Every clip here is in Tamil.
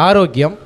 ஆரோக்கியம்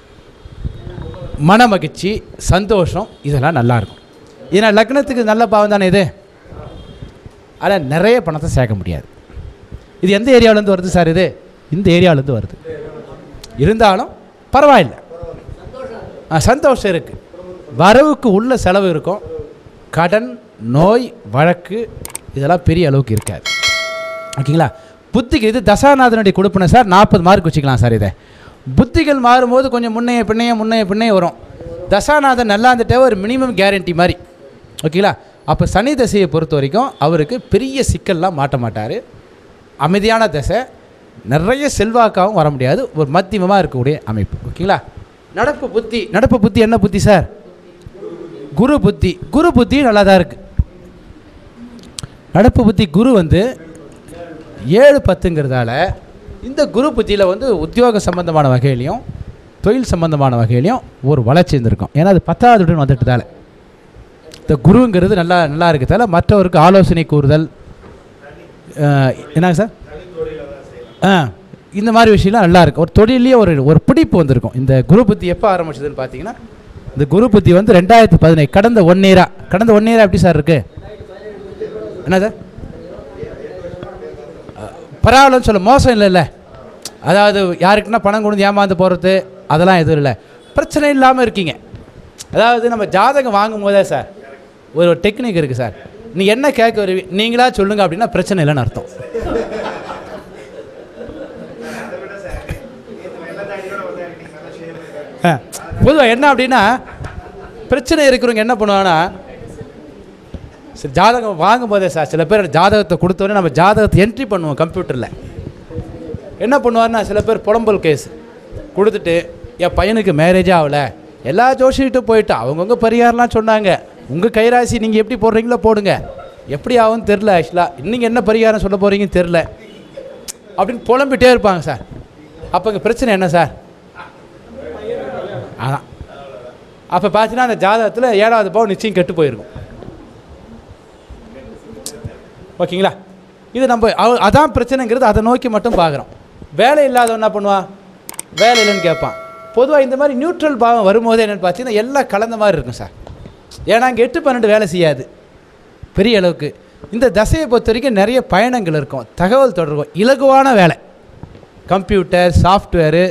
மன மகிழ்ச்சி சந்தோஷம் இதெல்லாம் நல்லா இருக்கும் ஏன்னா லக்னத்துக்கு நல்ல பாவம் தானே இது அதில் நிறைய பணத்தை சேர்க்க முடியாது இது எந்த ஏரியாவிலேருந்து வருது சார் இது இந்த ஏரியாவிலேருந்து வருது இருந்தாலும் பரவாயில்லை ஆ, சந்தோஷம் இருக்குது வரவுக்கு உள்ள செலவு இருக்கும் கடன் நோய் வழக்கு இதெல்லாம் பெரிய அளவுக்கு இருக்காது ஓகேங்களா புத்திக்கு இது தசாநாதனுடைய கொடுப்பின சார் நாற்பது மார்க் வச்சுக்கலாம் சார் இதை புத்திகள் மாறும்போது கொஞ்சம் முன்னைய பின்னைய முன்னைய பின்னைய வரும் தசாநாதன் நல்லா இருந்துட்டே ஒரு மினிமம் கேரண்டி மாதிரி ஓகேங்களா அப்போ சனி தசையை பொறுத்த வரைக்கும் அவருக்கு பெரிய சிக்கல்லாம் மாட்ட மாட்டார் அமைதியான தசை நிறைய செல்வாக்காகவும் வர முடியாது ஒரு மத்தியமமாக இருக்கக்கூடிய அமைப்பு ஓகேங்களா நடப்பு புத்தி நடப்பு புத்தி என்ன புத்தி சார் குரு புத்தி குரு புத்தி நல்லா தான் இருக்குது நடப்பு புத்தி குரு வந்து ஏழு பத்துங்கிறதால இந்த குரு புத்தியில் வந்து உத்தியோக சம்பந்தமான வகையிலையும் தொழில் சம்பந்தமான வகையிலையும் ஒரு வளர்ச்சி இருந்திருக்கும் ஏன்னா அது பத்தாவதுடன் வந்துட்டதால இந்த குருங்கிறது நல்லா நல்லா இருக்கிறதால மற்றவருக்கு ஆலோசனை கூறுதல் அஹ், என்னங்க சார் ஆ இந்த மாதிரி விஷயம்லாம் நல்லா இருக்கு ஒரு தொழிலே ஒரு ஒரு பிடிப்பு வந்திருக்கும் இந்த குரு புத்தி எப்போ ஆரம்பிச்சதுன்னு பார்த்தீங்கன்னா இந்த குரு புத்தி வந்து ரெண்டாயிரத்தி பதினேழு கடந்த ஒன் இயரா கடந்த ஒன் இயரா எப்படி சார் இருக்கு என்ன சார் பரவாயில்லன்னு சொல்ல மோசம் இல்லைல்ல அதாவது யாருக்குன்னா பணம் கொண்டு ஏமாந்து போகிறது அதெல்லாம் எதுவும் இல்லை பிரச்சனை இல்லாமல் இருக்கீங்க அதாவது நம்ம ஜாதகம் வாங்கும் போதே சார் ஒரு டெக்னிக் இருக்குது சார் நீ என்ன கேட்க வருவி நீங்களா சொல்லுங்க அப்படின்னா பிரச்சனை இல்லைன்னு அர்த்தம் பொதுவாக என்ன அப்படின்னா பிரச்சனை இருக்கிறவங்க என்ன பண்ணுவாங்கன்னா சரி ஜாதகம் வாங்கும் போதே சார் சில பேர் ஜாதகத்தை கொடுத்தோடனே நம்ம ஜாதகத்தை என்ட்ரி பண்ணுவோம் கம்ப்யூட்டரில் என்ன பண்ணுவார்னா சில பேர் புலம்பல் கேஸ் கொடுத்துட்டு என் பையனுக்கு மேரேஜே ஆகல எல்லா ஜோசிகிட்ட போயிட்டு அவங்கவுங்க பரிகாரம்லாம் சொன்னாங்க உங்கள் கைராசி நீங்கள் எப்படி போடுறீங்களோ போடுங்க எப்படி ஆகும்னு தெரில ஆக்சுவலாக நீங்கள் என்ன பரிகாரம் சொல்ல போகிறீங்கன்னு தெரில அப்படின்னு புலம்பிட்டே இருப்பாங்க சார் அப்போ இங்கே பிரச்சனை என்ன சார் அதான் அப்போ பார்த்தீங்கன்னா அந்த ஜாதகத்தில் ஏழாவது பாவம் நிச்சயம் கெட்டு போயிருக்கும் ஓகேங்களா இது நம்ம அவ- அதான் பிரச்சனைங்கிறது அதை நோக்கி மட்டும் பார்க்குறோம் வேலை இல்லாதவன் என்ன பண்ணுவான் வேலை இல்லைன்னு கேட்பான் பொதுவாக இந்த மாதிரி நியூட்ரல் பாவம் வரும்போது என்னென்னு பார்த்தீங்கன்னா எல்லாம் கலந்த மாதிரி இருக்கும் சார் ஏன்னா இங்கே எட்டு பன்னெண்டு வேலை செய்யாது பெரிய அளவுக்கு இந்த தசையை பொறுத்த வரைக்கும் நிறைய பயணங்கள் இருக்கும் தகவல் தொடர்பு இலகுவான வேலை கம்ப்யூட்டர் சாஃப்ட்வேரு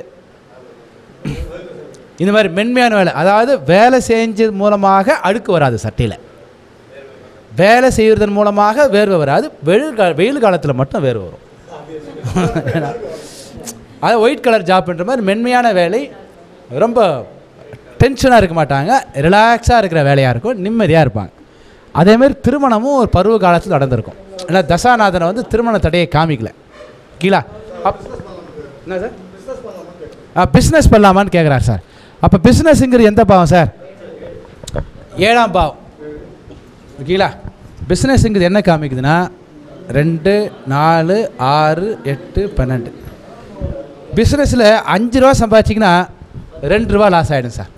இந்த மாதிரி மென்மையான வேலை அதாவது வேலை செஞ்சது மூலமாக அழுக்கு வராது சட்டையில் வேலை செய்வதன் மூலமாக வேர்வை வராது வெயில் கா வெயில் காலத்தில் மட்டும் வேர்வை வரும் அது ஒயிட் கலர் ஜாப்ன்ற மாதிரி மென்மையான வேலை ரொம்ப டென்ஷனாக இருக்க மாட்டாங்க ரிலாக்ஸாக இருக்கிற வேலையாக இருக்கும் நிம்மதியாக இருப்பாங்க அதேமாரி திருமணமும் ஒரு பருவ காலத்தில் நடந்திருக்கும் ஏன்னா தசாநாதனை வந்து திருமண தடையை காமிக்கல கீழா அப் என்ன சார் ஆ பிஸ்னஸ் பண்ணலாமான்னு கேட்குறாரு சார் அப்போ பிஸ்னஸ்ங்கிறது எந்த பாவம் சார் ஏழாம் பாவம் ஓகேங்களா பிஸ்னஸுங்கிறது என்ன காமிக்குதுன்னா ரெண்டு நாலு ஆறு எட்டு பன்னெண்டு பிஸ்னஸில் அஞ்சு ரூபா சம்பாதிச்சிங்கன்னா ரெண்டு ரூபா லாஸ் ஆகிடும் சார்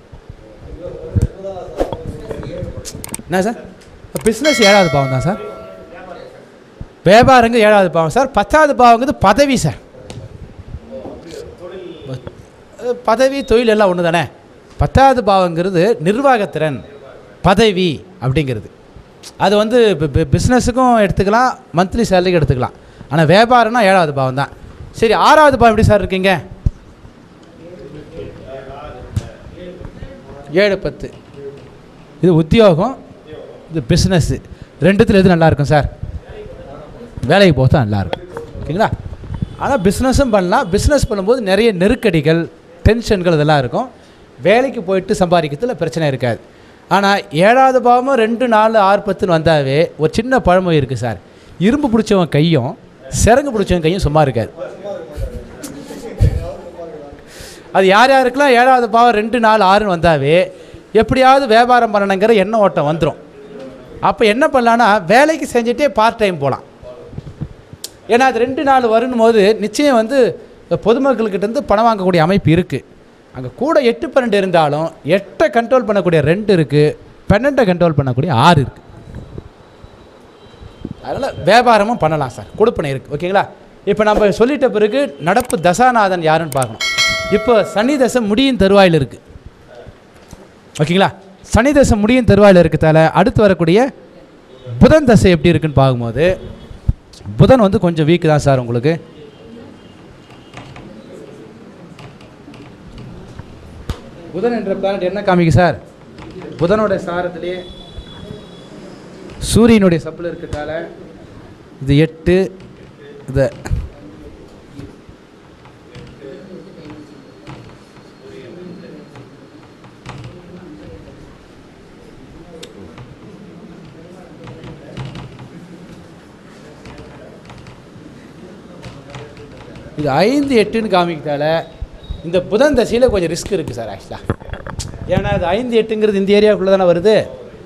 என்ன சார் பிஸ்னஸ் ஏழாவது பாவம் தான் சார் வியாபாரங்க ஏழாவது பாவம் சார் பத்தாவது பாவங்கிறது பதவி சார் அஹ் பதவி தொழில் எல்லாம் ஒன்று தானே பத்தாவது பாவங்கிறது நிர்வாகத்திறன் பதவி அப்படிங்கிறது அது வந்து பிஸ்னஸுக்கும் எடுத்துக்கலாம் மந்த்லி சேலரிக்கு எடுத்துக்கலாம் ஆனால் வியாபாரம்னா ஏழாவது பாவம் தான் சரி ஆறாவது பாவம் எப்படி சார் இருக்கீங்க ஏழு பத்து இது உத்தியோகம் இது பிஸ்னஸ்ஸு ரெண்டுத்தில் எது நல்லா இருக்கும் சார் வேலைக்கு போக தான் நல்லாயிருக்கும் ஓகேங்களா ஆனால் பிஸ்னஸும் பண்ணலாம் பிஸ்னஸ் பண்ணும்போது நிறைய நெருக்கடிகள் டென்ஷன்கள் இதெல்லாம் இருக்கும் வேலைக்கு போயிட்டு சம்பாதிக்கிறதுல பிரச்சனை இருக்காது ஆனால் ஏழாவது பாவமும் ரெண்டு நாலு ஆறு பத்துன்னு வந்தாவே ஒரு சின்ன பழமொழி இருக்குது சார் இரும்பு பிடிச்சவன் கையும் சிறங்கு பிடிச்சவன் கையும் சும்மா இருக்காது அது யார் யாருக்கெல்லாம் ஏழாவது பாவம் ரெண்டு நாலு ஆறுன்னு வந்தாவே எப்படியாவது வியாபாரம் பண்ணணுங்கிற எண்ண ஓட்டம் வந்துடும் அப்போ என்ன பண்ணலான்னா வேலைக்கு செஞ்சுட்டே பார்ட் டைம் போகலாம் ஏன்னா அது ரெண்டு நாள் வருணும் போது நிச்சயம் வந்து பொதுமக்கள்கிட்ட இருந்து பணம் வாங்கக்கூடிய அமைப்பு இருக்குது அங்கே கூட எட்டு பன்னெண்டு இருந்தாலும் எட்டை கண்ட்ரோல் பண்ணக்கூடிய ரெண்டு இருக்குது பன்னெண்டை கண்ட்ரோல் பண்ணக்கூடிய ஆறு இருக்குது அதனால் வியாபாரமும் பண்ணலாம் சார் கொடுப்பனை இருக்குது ஓகேங்களா இப்போ நம்ம சொல்லிட்ட பிறகு நடப்பு தசாநாதன் யாருன்னு பார்க்கணும் இப்போ சனி தசை முடியும் தருவாயில் இருக்குது ஓகேங்களா சனி தசை முடியும் தருவாயில் இருக்கத்தால அடுத்து வரக்கூடிய புதன் தசை எப்படி இருக்குன்னு பார்க்கும்போது புதன் வந்து கொஞ்சம் வீக் தான் சார் உங்களுக்கு புதன் என்ற பிளானட் என்ன காமிக்கு சார் புதனோட சாரத்திலேயே சூரியனுடைய சப்பில் இருக்கத்தால இது எட்டு இது இது ஐந்து எட்டுன்னு காமிக்கிறதால இந்த புதன் தசையில் கொஞ்சம் ரிஸ்க் இருக்குது சார் ஆக்சுவலாக ஏன்னா அது ஐந்து எட்டுங்கிறது இந்த ஏரியாவுக்குள்ளே தானே வருது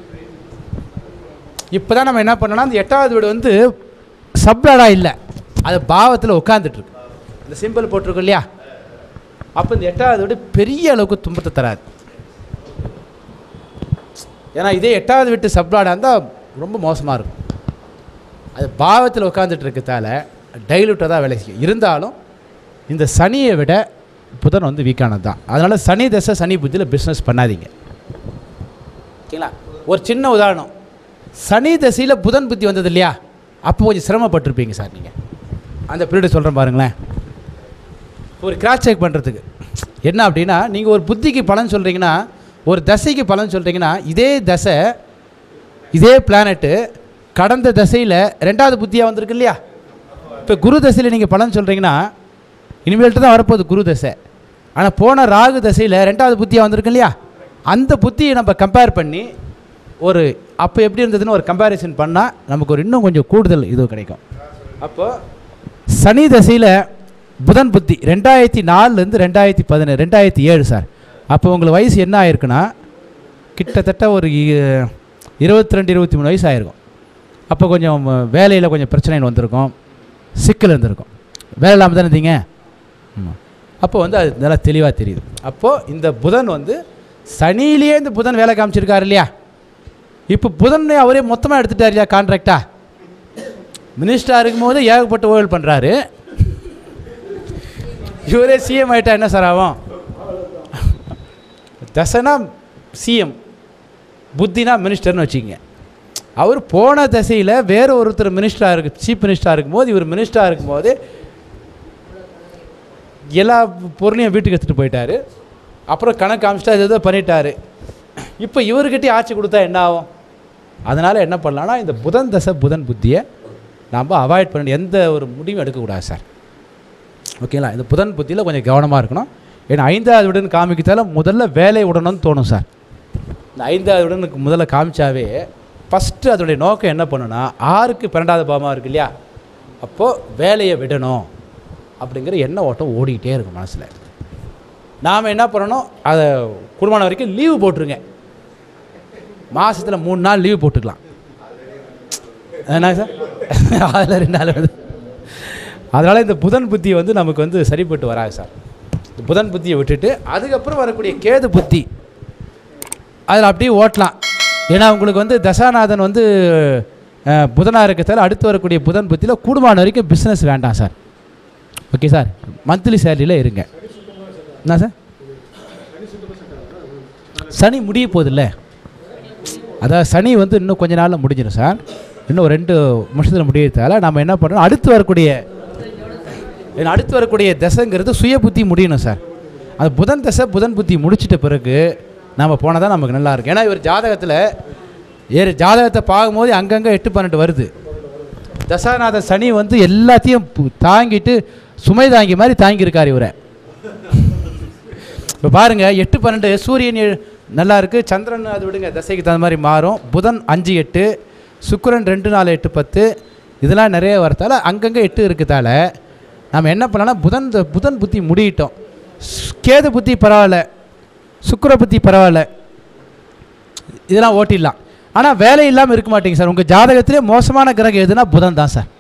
இப்போ தான் நம்ம என்ன பண்ணோம்னா அந்த எட்டாவது வீடு வந்து சப்ளடாக இல்லை அது பாவத்தில் உட்காந்துட்ருக்கு இந்த சிம்பிள் போட்டிருக்கோம் இல்லையா அப்போ இந்த எட்டாவது வீடு பெரிய அளவுக்கு துன்பத்தை தராது ஏன்னா இதே எட்டாவது வீட்டு சப்ளாடாக இருந்தால் ரொம்ப மோசமாக இருக்கும் அது பாவத்தில் உட்காந்துட்டு இருக்கதால டைலூட்டாக தான் வேலை செய்யும் இருந்தாலும் இந்த சனியை விட புதன் வந்து வீக்கானது தான் அதனால் சனி தசை சனி புத்தியில் பிஸ்னஸ் பண்ணாதீங்க ஓகேங்களா ஒரு சின்ன உதாரணம் சனி தசையில் புதன் புத்தி வந்தது இல்லையா அப்போ கொஞ்சம் சிரமப்பட்டிருப்பீங்க சார் நீங்கள் அந்த பீரியட் சொல்கிறேன் பாருங்களேன் ஒரு கிராஸ் செக் பண்ணுறதுக்கு என்ன அப்படின்னா நீங்கள் ஒரு புத்திக்கு பலன் சொல்கிறீங்கன்னா ஒரு தசைக்கு பலன் சொல்கிறீங்கன்னா இதே தசை இதே பிளானட்டு கடந்த தசையில் ரெண்டாவது புத்தியாக வந்திருக்கு இல்லையா இப்போ குரு தசையில் நீங்கள் பலன் சொல்கிறீங்கன்னா இனிமேல்ட்டு தான் வரப்போகுது குரு தசை ஆனால் போன ராகு தசையில் ரெண்டாவது புத்தியாக வந்திருக்கு இல்லையா அந்த புத்தியை நம்ம கம்பேர் பண்ணி ஒரு அப்போ எப்படி இருந்ததுன்னு ஒரு கம்பேரிசன் பண்ணால் நமக்கு ஒரு இன்னும் கொஞ்சம் கூடுதல் இது கிடைக்கும் அப்போது சனி தசையில் புதன் புத்தி ரெண்டாயிரத்தி நாலுலேருந்து ரெண்டாயிரத்தி பதினேழு ரெண்டாயிரத்தி ஏழு சார் அப்போ உங்களுக்கு வயசு என்ன ஆயிருக்குன்னா கிட்டத்தட்ட ஒரு இருபத்தி ரெண்டு இருபத்தி மூணு வயசு ஆயிருக்கும் அப்போ கொஞ்சம் வேலையில் கொஞ்சம் பிரச்சனைகள் வந்திருக்கும் சிக்கல் இருந்திருக்கும் வேலை இல்லாமல் தானே இருந்தீங்க ஆமாம் அப்போ வந்து அது நல்லா தெளிவாக தெரியுது அப்போது இந்த புதன் வந்து சனியிலேயே இந்த புதன் வேலை காமிச்சிருக்காரு இல்லையா இப்போ புதனை அவரே மொத்தமாக எடுத்துட்டார் இல்லையா கான்ட்ராக்டா மினிஸ்டராக இருக்கும்போது ஏகப்பட்ட ஊழல் பண்ணுறாரு இவரே சிஎம் ஆகிட்டா என்ன சார் ஆகும் தசைனா சிஎம் புத்தினா மினிஸ்டர்னு வச்சுக்கோங்க அவர் போன தசையில் வேற ஒருத்தர் மினிஸ்டராக இருக்கு சீஃப் மினிஸ்டராக இருக்கும்போது இவர் மினிஸ்டராக இருக்கும்போது எல்லா பொருளையும் வீட்டுக்கு எடுத்துகிட்டு போயிட்டாரு அப்புறம் கணக்கு காமிச்சிட்டா இது ஏதோ பண்ணிட்டாரு இப்போ இவர்கிட்டயே ஆட்சி கொடுத்தா என்ன ஆகும் அதனால் என்ன பண்ணலான்னா இந்த புதன் தசை புதன் புத்தியை நாம் அவாய்ட் பண்ண எந்த ஒரு முடிவும் எடுக்கக்கூடாது சார் ஓகேங்களா இந்த புதன் புத்தியில் கொஞ்சம் கவனமாக இருக்கணும் ஏன்னா ஐந்தாவது விடன் காமிக்கிறதால முதல்ல வேலையை விடணும்னு தோணும் சார் இந்த ஐந்தாவது விடனுக்கு முதல்ல காமிச்சாவே ஃபஸ்ட்டு அதனுடைய நோக்கம் என்ன பண்ணுன்னா ஆறுக்கு பன்னெண்டாவது பாவமாக இருக்கு இல்லையா அப்போது வேலையை விடணும் அப்படிங்கிற எண்ண ஓட்டம் ஓடிக்கிட்டே இருக்கும் மனசில் நாம் என்ன பண்ணணும் அதை குடும்பம் வரைக்கும் லீவு போட்டுருங்க மாதத்தில் மூணு நாள் லீவு போட்டுக்கலாம் என்ன சார் அதில் ரெண்டு நாள் வந்து அதனால் இந்த புதன் புத்தி வந்து நமக்கு வந்து சரிப்பட்டு வராது சார் இந்த புதன் புத்தியை விட்டுட்டு அதுக்கப்புறம் வரக்கூடிய கேது புத்தி அதில் அப்படியே ஓட்டலாம் ஏன்னா உங்களுக்கு வந்து தசாநாதன் வந்து அஹ், புதனாக இருக்கிறதால அடுத்து வரக்கூடிய புதன் புத்தியில் கூடுமான வரைக்கும் பிஸ்னஸ் வேண்டாம் சார் ஓகே சார் மந்த்லி சேலரியில் இருங்க என்ன சார் சனி முடிய போதில்ல அதாவது சனி வந்து இன்னும் கொஞ்ச நாளில் முடிஞ்சிடும் சார் இன்னும் ஒரு ரெண்டு வருஷத்தில் முடியறதால நம்ம என்ன பண்ணுறோம் அடுத்து வரக்கூடிய ஏன்னா அடுத்து வரக்கூடிய தசைங்கிறது சுய புத்தி முடியணும் சார் அது புதன் தசை புதன் புத்தி முடிச்சிட்ட பிறகு நம்ம போனால் தான் நமக்கு நல்லா இருக்கும் ஏன்னா இவர் ஜாதகத்தில் ஏறு ஜாதகத்தை பார்க்கும்போது அங்கங்கே எட்டு பன்னெண்டு வருது தசாநாத சனி வந்து எல்லாத்தையும் பு- தாங்கிட்டு சுமை தாங்கி மாதிரி தாங்கியிருக்கார் இவரை இப்போ பாருங்கள் எட்டு பன்னெண்டு சூரியன் ஏழு- நல்லா இருக்குது சந்திரன் அது விடுங்க தசைக்கு தகுந்த மாதிரி மாறும் புதன் அஞ்சு எட்டு சுக்கிரன் ரெண்டு நாலு எட்டு பத்து இதெல்லாம் நிறைய வரத்தால அங்கங்கே எட்டு இருக்குதால நம்ம என்ன பண்ணலாம்னா புதன் த- புதன் புத்தி முடியிட்டோம் ஸ்- கேது புத்தி பரவாயில்ல சுக்கிர புத்தி பரவாயில்ல இதெல்லாம் ஓட்டிடலாம் ஆனால் வேலை இல்லாமல் இருக்க மாட்டீங்க சார் உங்கள் ஜாதகத்திலே மோசமான கிரகம் எதுனா புதன் தான் சார்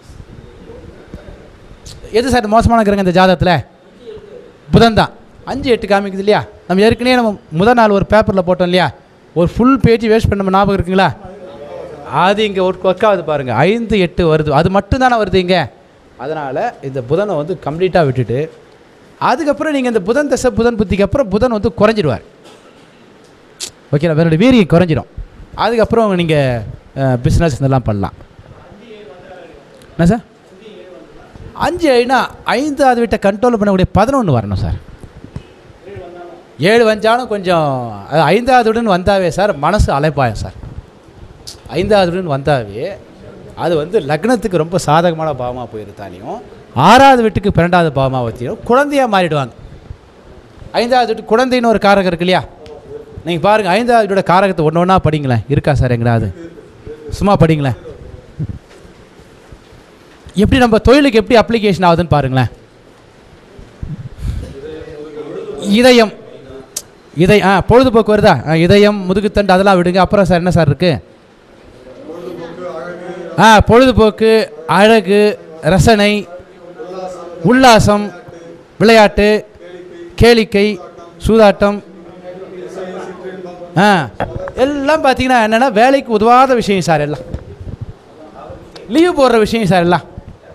எது சார் மோசமான கிரகம் இந்த ஜாதகத்தில் புதன் தான் அஞ்சு எட்டு காமிக்குது இல்லையா நம்ம ஏற்கனவே நம்ம முதல் நாள் ஒரு பேப்பரில் போட்டோம் இல்லையா ஒரு ஃபுல் பேஜ் வேஸ்ட் பண்ண நம்ம ஞாபகம் இருக்குங்களா அது இங்கே ஒர்க் ஒர்க் ஆகுது பாருங்கள் ஐந்து எட்டு வருது அது மட்டும் தானே வருது இங்கே அதனால் இந்த புதனை வந்து கம்ப்ளீட்டாக விட்டுட்டு அதுக்கப்புறம் நீங்கள் இந்த புதன் தசை புதன் புத்திக்கு அப்புறம் புதன் வந்து குறைஞ்சிடுவார் ஓகேங்களா வேறோட வீரியம் குறைஞ்சிடும் அதுக்கப்புறம் நீங்கள் பிஸ்னஸ் இதெல்லாம் பண்ணலாம் என்ன சார் அஞ்சு ஏழுனா ஐந்தாவது வீட்டை கண்ட்ரோல் பண்ணக்கூடிய பதினொன்று வரணும் சார் ஏழு வந்தாலும் கொஞ்சம் அது ஐந்தாவது வீடுன்னு வந்தாவே சார் மனசு அலைப்பாயும் சார் ஐந்தாவது வீடுன்னு வந்தாவே அது வந்து லக்னத்துக்கு ரொம்ப சாதகமான பாவமாக போயிருந்தாலையும் ஆறாவது வீட்டுக்கு பன்னெண்டாவது பாவமாக வச்சியும் குழந்தையாக மாறிடுவாங்க ஐந்தாவது வீட்டு குழந்தைன்னு ஒரு காரகம் இருக்கு இல்லையா நீங்கள் பாருங்கள் ஐந்தாவது வீட்டோட காரகத்தை ஒன்று ஒன்றா படிங்களேன் இருக்கா சார் எங்கடாவது சும்மா படிங்களேன் எப்படி நம்ம தொழிலுக்கு எப்படி அப்ளிகேஷன் ஆகுதுன்னு பாருங்களேன் இதயம் இதை ஆ பொழுதுபோக்கு வருதா ஆ, இதயம் முதுகுத்தண்டு அதெல்லாம் விடுங்க அப்புறம் சார் என்ன சார் இருக்கு ஆ பொழுதுபோக்கு அழகு ரசனை உல்லாசம் விளையாட்டு கேளிக்கை சூதாட்டம் ஆ எல்லாம் பார்த்தீங்கன்னா என்னென்னா வேலைக்கு உதவாத விஷயம் சார் எல்லாம் லீவ் போடுற விஷயம் சார் எல்லாம்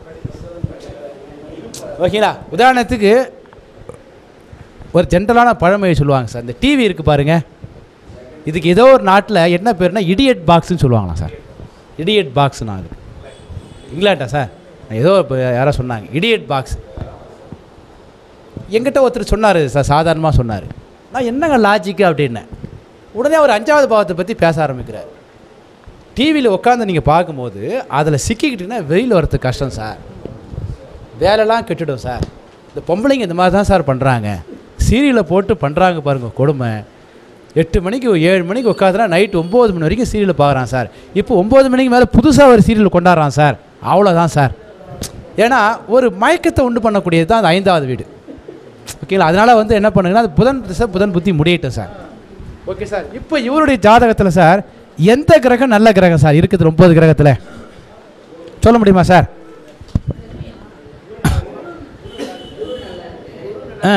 ஓகேங்களா உதாரணத்துக்கு ஒரு ஜென்ரலான பழமொழி சொல்லுவாங்க சார் இந்த டிவி இருக்குது பாருங்க இதுக்கு ஏதோ ஒரு நாட்டில் என்ன பேருனா இடியட் பாக்ஸ்னு சொல்லுவாங்களாம் சார் இடியட் பாக்ஸ்னா அது இங்கிலாண்டா சார் ஏதோ இப்போ யாரோ சொன்னாங்க இடியட் பாக்ஸ் எங்கிட்ட ஒருத்தர் சொன்னார் சார் சாதாரணமாக சொன்னார் நான் என்னங்க லாஜிக்கு அப்படின்னேன் உடனே அவர் அஞ்சாவது பாவத்தை பற்றி பேச ஆரம்பிக்கிறார் டிவியில் உட்காந்து நீங்கள் பார்க்கும்போது அதில் சிக்கிக்கிட்டீங்கன்னா வெளியில் வரதுக்கு கஷ்டம் சார் வேலைலாம் கெட்டுடும் சார் இந்த பொம்பளைங்க இந்த மாதிரி தான் சார் பண்ணுறாங்க சீரியலை போட்டு பண்ணுறாங்க பாருங்கள் கொடுமை எட்டு மணிக்கு ஏழு மணிக்கு உட்காந்துனா நைட் ஒம்பது மணி வரைக்கும் சீரியலை பார்க்குறான் சார் இப்போ ஒம்பது மணிக்கு மேலே புதுசாக ஒரு சீரியல் கொண்டாடுறான் சார் அவ்வளோதான் சார் ஏன்னா ஒரு மயக்கத்தை உண்டு பண்ணக்கூடியது தான் அந்த ஐந்தாவது வீடு ஓகேங்களா அதனால் வந்து என்ன பண்ணுங்கன்னா அது புதன் திசை புதன் புத்தி முடியட்டும் சார் ஓகே சார் இப்போ இவருடைய ஜாதகத்தில் சார் எந்த கிரகம் நல்ல கிரகம் சார் இருக்குது ஒம்பது கிரகத்தில் சொல்ல முடியுமா சார் ஆ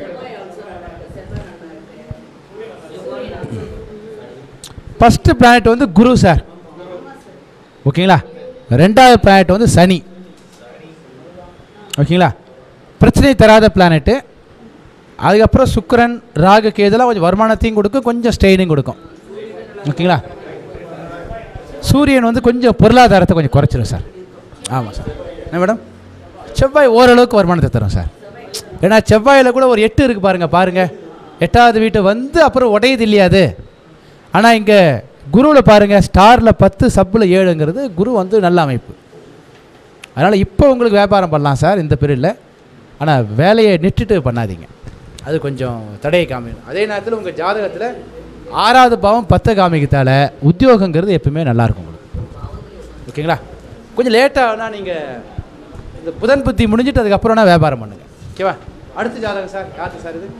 ஃபஸ்ட்டு பிளானட் வந்து குரு சார் ஓகேங்களா ரெண்டாவது பிளானட் வந்து சனி ஓகேங்களா பிரச்சனை தராத பிளானெட்டு அதுக்கப்புறம் சுக்கிரன் ராகு கேதெல்லாம் கொஞ்சம் வருமானத்தையும் கொடுக்கும் கொஞ்சம் ஸ்டெயினையும் கொடுக்கும் ஓகேங்களா சூரியன் வந்து கொஞ்சம் பொருளாதாரத்தை கொஞ்சம் குறைச்சிடும் சார் ஆமாம் சார் என்ன மேடம் செவ்வாய் ஓரளவுக்கு வருமானத்தை தரும் சார் ஏன்னா செவ்வாயில் கூட ஒரு எட்டு இருக்குது பாருங்கள் பாருங்கள் எட்டாவது வீட்டு வந்து அப்புறம் உடையுது இல்லையா அது ஆனால் இங்கே குருவில் பாருங்கள் ஸ்டாரில் பத்து சப்பில் ஏழுங்கிறது குரு வந்து நல்ல அமைப்பு அதனால் இப்போ உங்களுக்கு வியாபாரம் பண்ணலாம் சார் இந்த பீரியடில் ஆனால் வேலையை நிட்டுட்டு பண்ணாதீங்க அது கொஞ்சம் தடையை காமிக்கும் அதே நேரத்தில் உங்கள் ஜாதகத்தில் ஆறாவது பாவம் பத்து காமிக்கத்தால் உத்தியோகங்கிறது எப்பவுமே நல்லாயிருக்கும் உங்களுக்கு ஓகேங்களா கொஞ்சம் லேட்டாக நீங்கள் இந்த புதன் புத்தி முடிஞ்சிட்டு அதுக்கப்புறம்னா வியாபாரம் பண்ணுங்கள் ஓகேவா அடுத்த ஜாதகம் சார் யாருக்கு சார் இது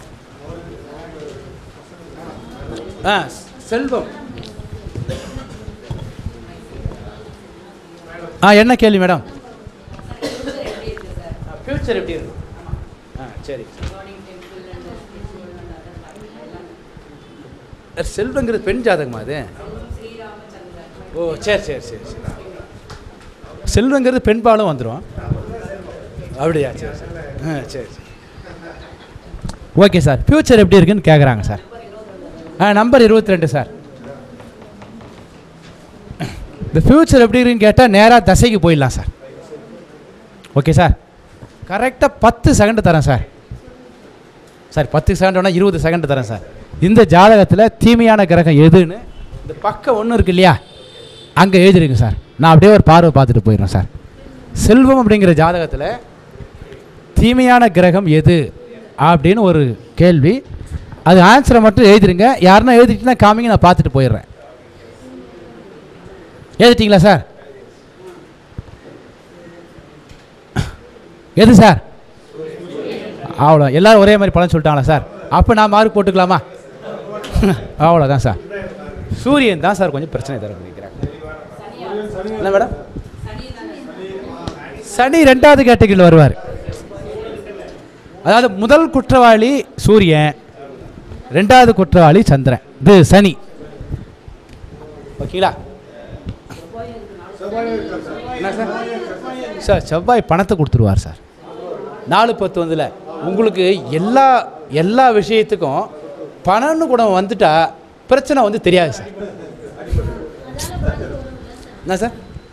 ஆ செல்வம் ஆ என்ன கேள்வி மேடம் ஃபியூச்சர் எப்படி இருக்கு ஆ சரி சார், செல்வங்கிறது பெண் ஜாதகமா அது ஓ சரி சரி சரி சரி செல்வங்கிறது பெண் பாலும் வந்துடும் அப்படியா சரி சரி ஆ சரி சரி ஓகே சார் ஃப்யூச்சர் எப்படி இருக்குன்னு கேட்குறாங்க சார் ஆ நம்பர் இருபத்தி ரெண்டு சார் இந்த ஃப்யூச்சர் எப்படி இருக்குன்னு கேட்டால் நேராக தசைக்கு போயிடலாம் சார் ஓகே சார் கரெக்டாக பத்து செகண்ட் தரேன் சார் சார் பத்து செகண்ட் வேணால் இருபது செகண்ட் தரேன் சார் இந்த ஜாதகத்தில் தீமையான கிரகம் எதுன்னு இந்த பக்கம் ஒன்று இருக்கு இல்லையா அங்கே எழுதிருங்க சார் நான் அப்படியே ஒரு பார்வை பார்த்துட்டு போயிடுறேன் சார் செல்வம் அப்படிங்கிற ஜாதகத்தில் தீமையான கிரகம் எது அப்படின்னு ஒரு கேள்வி அது ஆன்சரை மட்டும் எழுதிருங்க யாருன்னா எழுதிட்டீங்கன்னா காமிங்க நான் பார்த்துட்டு போயிடுறேன் எழுதிட்டீங்களா சார் எது சார் அவ்வளோ எல்லாரும் ஒரே மாதிரி பலன் சொல்லிட்டாங்களா சார் அப்போ நான் மார்க் போட்டுக்கலாமா அவ்வளோதான் சார் சூரியன் தான் சார் கொஞ்சம் பிரச்சனை தர நினைக்கிறேன் என்ன மேடம் சனி ரெண்டாவது கேட்டகரியில் வருவார் அதாவது முதல் குற்றவாளி சூரியன் ரெண்டாவது குற்றவாளி சந்திரன் இது சனி ஓகேங்களா என்ன சார் சார் செவ்வாய் பணத்தை கொடுத்துருவார் சார் நாலு பத்து வந்துல உங்களுக்கு எல்லா எல்லா விஷயத்துக்கும் பணம்னு கூட வந்துட்டா பிரச்சனை வந்து தெரியாது சார் என்ன சார்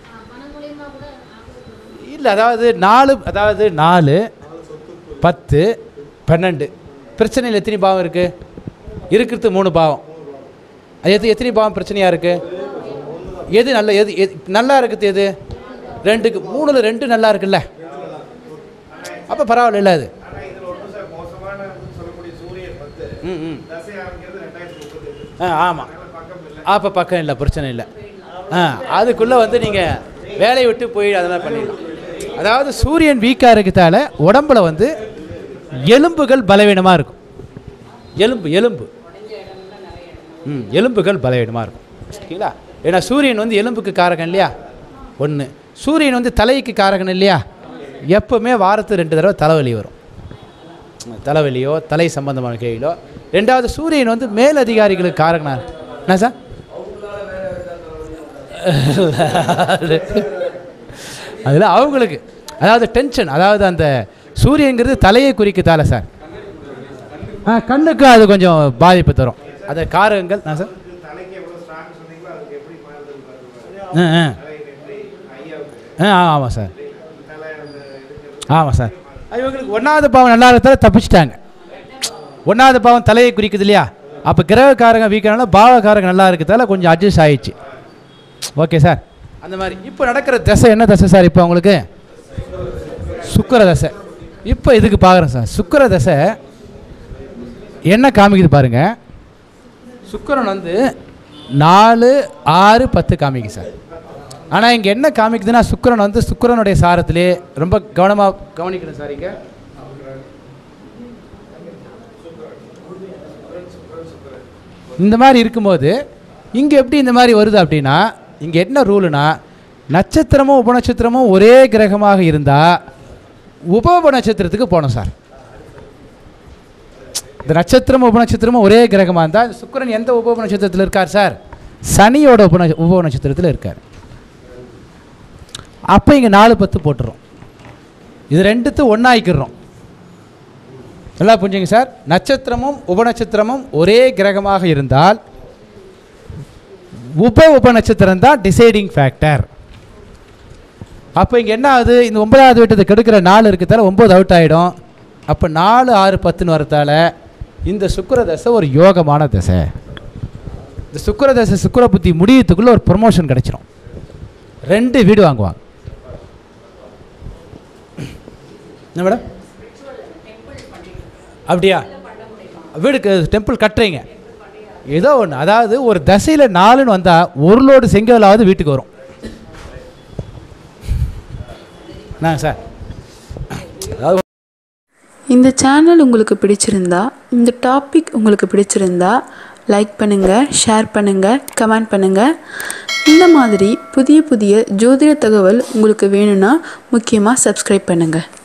இல்லை அதாவது நாலு அதாவது நாலு பத்து பன்னெண்டு பிரச்சனையில் எத்தனை பாவம் இருக்குது இருக்கிறது மூணு பாவம் அது எது எத்தனை பாவம் பிரச்சனையாக இருக்குது எது நல்ல எது எது நல்லா இருக்குது எது ரெண்டுக்கு மூணில் ரெண்டு நல்லா இருக்குல்ல அப்போ பரவாயில்ல அது ம் ம் ஆ ஆமாம் அப்போ பக்கம் இல்லை பிரச்சனை இல்லை ஆ அதுக்குள்ளே வந்து நீங்கள் வேலையை விட்டு போய் அதெல்லாம் பண்ணிடலாம் அதாவது சூரியன் வீக்காக இருக்கிறதால உடம்புல வந்து எலும்புகள் பலவீனமாக இருக்கும் எலும்பு எலும்பு ம் எலும்புகள் பலவீனமாக இருக்கும் ஓகேங்களா ஏன்னா சூரியன் வந்து எலும்புக்கு காரகம் இல்லையா ஒன்று சூரியன் வந்து தலைக்கு காரகம் இல்லையா எப்போவுமே வாரத்துக்கு ரெண்டு தடவை தலைவலி வரும் தலைவலியோ தலை சம்பந்தமான கேள்வியோ ரெண்டாவது சூரியன் வந்து மேலதிகாரிகளுக்கு காரகனா என்ன சார் அதில் அவங்களுக்கு அதாவது டென்ஷன் அதாவது அந்த சூரியங்கிறது தலையை குறிக்கத்தால சார் ஆ கண்ணுக்கு அது கொஞ்சம் பாதிப்பு தரும் அந்த காரகங்கள் நான் சார் ஆ ஆ ஆ ஆமாம் சார் ஆமாம் சார் அது இவங்களுக்கு ஒன்றாவது பாவம் நல்லா இருக்கிறதால தப்பிச்சிட்டாங்க ஒன்றாவது பாவம் தலையை குறிக்குது இல்லையா அப்போ கிரகக்காரங்க வீக்கனால பாவகாரங்க நல்லா இருக்கிறதால கொஞ்சம் அட்ஜஸ்ட் ஆயிடுச்சு ஓகே சார் அந்த மாதிரி இப்போ நடக்கிற தசை என்ன தசை சார் இப்போ உங்களுக்கு சுக்கர தசை இப்போ இதுக்கு பார்க்குறேன் சார் சுக்கர தசை என்ன காமிக்குது பாருங்க சுக்கரன் வந்து நாலு ஆறு பத்து காமிக்குது சார் ஆனால் இங்கே என்ன காமிக்குதுன்னா சுக்கரன் வந்து சுக்கரனுடைய சாரத்திலே ரொம்ப கவனமாக கவனிக்கணும் சார் இங்கே இந்த மாதிரி இருக்கும்போது இங்கே எப்படி இந்த மாதிரி வருது அப்படின்னா இங்கே என்ன ரூலுனா நட்சத்திரமும் உபநட்சத்திரமும் ஒரே கிரகமாக இருந்தால் உப நட்சத்திரத்துக்கு போகணும் சார் இந்த நட்சத்திரமும் உபநட்சத்திரமும் ஒரே கிரகமாக இருந்தால் இந்த சுக்கிரன் எந்த உப நட்சத்திரத்தில் இருக்கார் சார் சனியோட உப உப நட்சத்திரத்தில் இருக்கார் அப்போ இங்கே நாலு பத்து போட்டுறோம் இது ரெண்டுத்து ஒன்றாக்கிடுறோம் நல்லா புரிஞ்சுங்க சார் நட்சத்திரமும் உபநட்சத்திரமும் ஒரே கிரகமாக இருந்தால் உப உப நட்சத்திரம் தான் டிசைடிங் ஃபேக்டர் அப்போ இங்கே என்ன ஆகுது இந்த ஒன்பதாவது வீட்டத்தை கெடுக்கிற நாலு இருக்கிறதால ஒம்பது அவுட் ஆகிடும் அப்போ நாலு ஆறு பத்துன்னு வரதால இந்த சுக்கிர தசை ஒரு யோகமான தசை இந்த சுக்கிர தசை சுக்கிர புத்தி முடியத்துக்குள்ளே ஒரு ப்ரொமோஷன் கிடைச்சிரும் ரெண்டு வீடு வாங்குவாங்க என்ன மேடம் அப்படியா வீடுக்கு டெம்பிள் கட்டுறீங்க ஏதோ ஒன்று அதாவது ஒரு தசையில் நாலுன்னு வந்தால் ஒரு லோடு செங்கலாவது வீட்டுக்கு வரும் நான் சார் அதாவது இந்த சேனல் உங்களுக்கு பிடிச்சிருந்தா இந்த டாபிக் உங்களுக்கு பிடிச்சிருந்தா லைக் பண்ணுங்கள் ஷேர் பண்ணுங்கள் கமெண்ட் பண்ணுங்கள் இந்த மாதிரி புதிய புதிய ஜோதிட தகவல் உங்களுக்கு வேணும்னா முக்கியமாக சப்ஸ்கிரைப் பண்ணுங்கள்